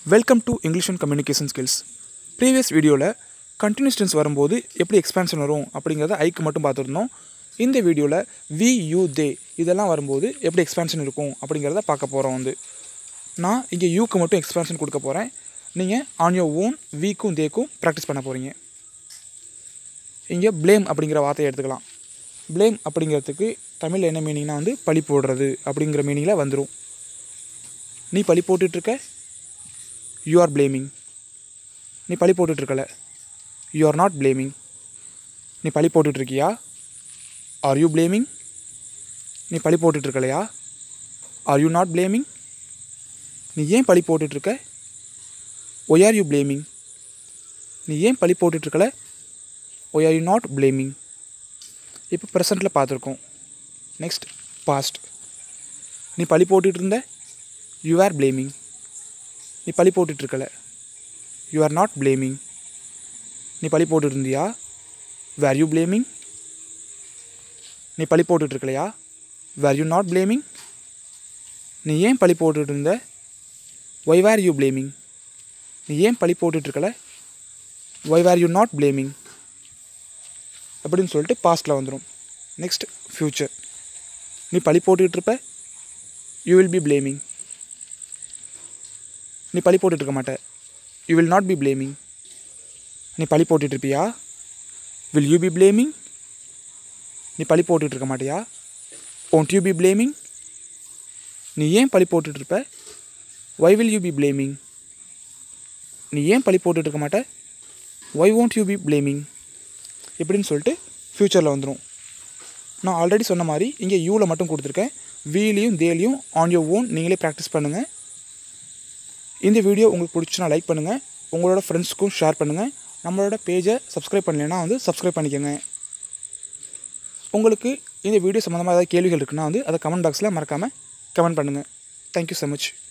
welcome to English and communication skills previous வீடியோவில் continuous tense வரும்போது எப்படி எக்ஸ்பேன்ஷன் வரும் அப்படிங்கிறத ஐக்கு மட்டும் பார்த்துருந்தோம் இந்த வீடியோவில் வி யூ தே இதெல்லாம் வரும்போது எப்படி எக்ஸ்பேன்ஷன் இருக்கும் அப்படிங்கிறத பார்க்க போகிறோம் வந்து நான் இங்கே யூக்கு மட்டும் எக்ஸ்பேன்ஷன் கொடுக்க போகிறேன் நீங்கள் ஆன் யோர் ஓன் வீக்கும் தேக்கும் ப்ராக்டிஸ் பண்ண போகிறீங்க இங்கே ப்ளேம் அப்படிங்கிற வார்த்தையை எடுத்துக்கலாம் ப்ளேம் அப்படிங்கிறதுக்கு தமிழில் என்ன மீனிங்னா வந்து பழி போடுறது அப்படிங்கிற மீனிங்கில் வந்துடும் நீ பழி போட்டுட்ருக்க யூ ஆர் blaming நீ பழி போட்டுட்ருக்கல யூ ஆர் நாட் blaming நீ பழி போட்டுட்ருக்கியா ஆர் யூ blaming நீ பழி போட்டுட்ருக்கலையா ஆர் யூ நாட் blaming நீ ஏன் பழி போட்டுட்ருக்க ஒய் ஆர் யூ blaming நீ ஏன் பழி போட்டுட்ருக்கல why are you not blaming இப்போ ப்ரெசண்ட்டில் பார்த்துருக்கோம் நெக்ஸ்ட் பாஸ்ட் நீ பழி போட்டுட்டு இருந்த யூ ஆர் blaming நீ பழி போட்டுட்ருக்கல யூ ஆர் நாட் blaming நீ பழி போட்டுட்டு இருந்தியா வேர் யூ blaming நீ பழி போட்டுட்ருக்கலையா வேர் யூ நாட் blaming நீ ஏன் பழி போட்டுட்டு இருந்த ஒய் வேர் யூ blaming நீ ஏன் பழி போட்டுட்ருக்கல why were you not blaming அப்படின்னு சொல்லிட்டு பாஸ்ட்டில் வந்துடும் நெக்ஸ்ட் ஃப்யூச்சர் நீ பழி போட்டுக்கிட்டு இருப்ப யூ வில் பி blaming நீ பழி போட்டுட்டு இருக்க மாட்ட you will not be blaming நீ பழி போட்டுட்டு இருப்பியா வில் யூ பி blaming நீ பழி போட்டுட்டு இருக்க மாட்டியா ஒன்ட் யூ பி blaming நீ ஏன் பழி போட்டுட்டு இருப்ப why will you be blaming நீ ஏன் பழி போட்டுட்டு இருக்க மாட்ட Y won't you be blaming இப்படின்னு சொல்லிட்டு ஃப்யூச்சரில் வந்துடும் நான் ஆல்ரெடி சொன்ன மாதிரி இங்கே யூவில் மட்டும் கொடுத்துருக்கேன் வீலையும் தேலையும் ஆன் யோர் ஓன் நீங்களே ப்ராக்டிஸ் பண்ணுங்கள் இந்த வீடியோ உங்களுக்கு பிடிச்சுன்னா லைக் பண்ணுங்கள் உங்களோட ஃப்ரெண்ட்ஸ்க்கும் ஷேர் பண்ணுங்கள் நம்மளோட பேஜை சப்ஸ்கிரைப் பண்ணலைன்னா வந்து சப்ஸ்கிரைப் பண்ணிக்கோங்க உங்களுக்கு இந்த வீடியோ சம்மந்தமாக ஏதாவது கேள்விகள் இருக்குன்னா வந்து அதை கமெண்ட் பாக்ஸில் மறக்காமல் கமெண்ட் பண்ணுங்கள் தேங்க்யூ ஸோ மச்